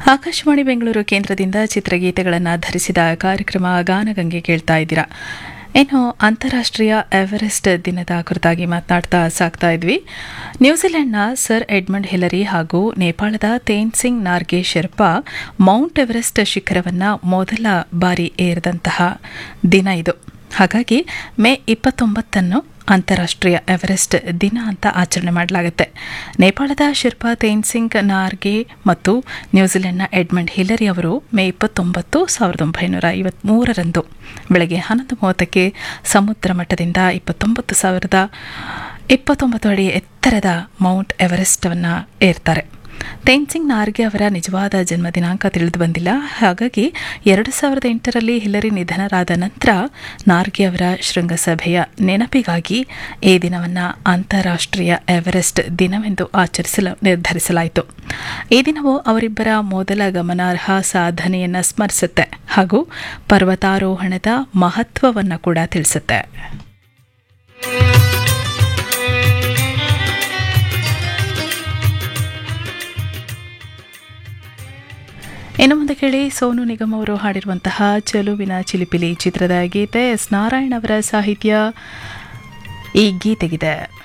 ಆಕಾಶವಾಣಿ ಬೆಂಗಳೂರು ಕೇಂದ್ರದಿಂದ ಚಿತ್ರಗೀತೆಗಳನ್ನು ಧರಿಸಿದ ಕಾರ್ಯಕ್ರಮ ಗಾನಗಂಗೆ ಕೇಳ್ತಾ ಇದ್ದೀರಾ ಇನ್ನು ಅಂತಾರಾಷ್ಟ್ರೀಯ ಎವರೆಸ್ಟ್ ದಿನದ ಕುರಿತಾಗಿ ಮಾತನಾಡ್ತಾ ಸಾಕ್ತಾ ಇದ್ವಿ ನ್ಯೂಜಿಲೆಂಡ್ನ ಸರ್ ಎಡ್ಮಂಡ್ ಹಿಲರಿ ಹಾಗೂ ನೇಪಾಳದ ತೇನ್ಸಿಂಗ್ ನಾರ್ಗೆ ಶೆರ್ಪಾ ಮೌಂಟ್ ಎವರೆಸ್ಟ್ ಶಿಖರವನ್ನು ಮೊದಲ ಬಾರಿ ಏರಿದಂತಹ ದಿನ ಇದು ಹಾಗಾಗಿ ಮೇ ಇಪ್ಪತ್ತೊಂಬತ್ತನ್ನು ಅಂತಾರಾಷ್ಟ್ರೀಯ ಎವರೆಸ್ಟ್ ದಿನ ಅಂತ ಆಚರಣೆ ಮಾಡಲಾಗುತ್ತೆ ನೇಪಾಳದ ಶಿರ್ಪಾ ತೇನ್ಸಿಂಗ್ ನಾರ್ಗೆ ಮತ್ತು ನ್ಯೂಜಿಲೆಂಡ್ನ ಎಡ್ಮಂಡ್ ಹಿಲರಿ ಅವರು ಮೇ ಇಪ್ಪತ್ತೊಂಬತ್ತು ಸಾವಿರದ ಒಂಬೈನೂರ ಐವತ್ತ್ಮೂರರಂದು ಬೆಳಗ್ಗೆ ಹನ್ನೊಂದು ಮೂವತ್ತಕ್ಕೆ ಸಮುದ್ರ ಮಟ್ಟದಿಂದ ಇಪ್ಪತ್ತೊಂಬತ್ತು ಸಾವಿರದ ಇಪ್ಪತ್ತೊಂಬತ್ತು ಅಡಿ ಎತ್ತರದ ಮೌಂಟ್ ಎವರೆಸ್ಟನ್ನು ಏರ್ತಾರೆ ತೇನ್ಸಿಂಗ್ ನಾರ್ಗೆ ಅವರ ನಿಜವಾದ ಜನ್ಮ ದಿನಾಂಕ ತಿಳಿದು ಬಂದಿಲ್ಲ ಹಾಗಾಗಿ ಎರಡು ಸಾವಿರದ ಎಂಟರಲ್ಲಿ ಹಿಲರಿ ನಿಧನರಾದ ನಂತರ ನಾರ್ಗೆ ಅವರ ಶೃಂಗಸಭೆಯ ನೆನಪಿಗಾಗಿ ಈ ದಿನವನ್ನು ಅಂತಾರಾಷ್ಟ್ರೀಯ ಎವರೆಸ್ಟ್ ದಿನವೆಂದು ಆಚರಿಸಲು ನಿರ್ಧರಿಸಲಾಯಿತು ಈ ದಿನವು ಅವರಿಬ್ಬರ ಮೊದಲ ಗಮನಾರ್ಹ ಸಾಧನೆಯನ್ನು ಸ್ಮರಿಸುತ್ತೆ ಹಾಗೂ ಪರ್ವತಾರೋಹಣದ ಮಹತ್ವವನ್ನು ಕೂಡ ತಿಳಿಸುತ್ತೆ ಇನ್ನು ಮುಂದೆ ಕೇಳಿ ಸೋನು ನಿಗಮ್ ಅವರು ಹಾಡಿರುವಂತಹ ಚೆಲುವಿನ ಚಿಲಿಪಿಲಿ ಚಿತ್ರದ ಗೀತೆ ಎಸ್ ನಾರಾಯಣ್ ಅವರ ಸಾಹಿತ್ಯ ಈ ಗೀತೆಗಿದೆ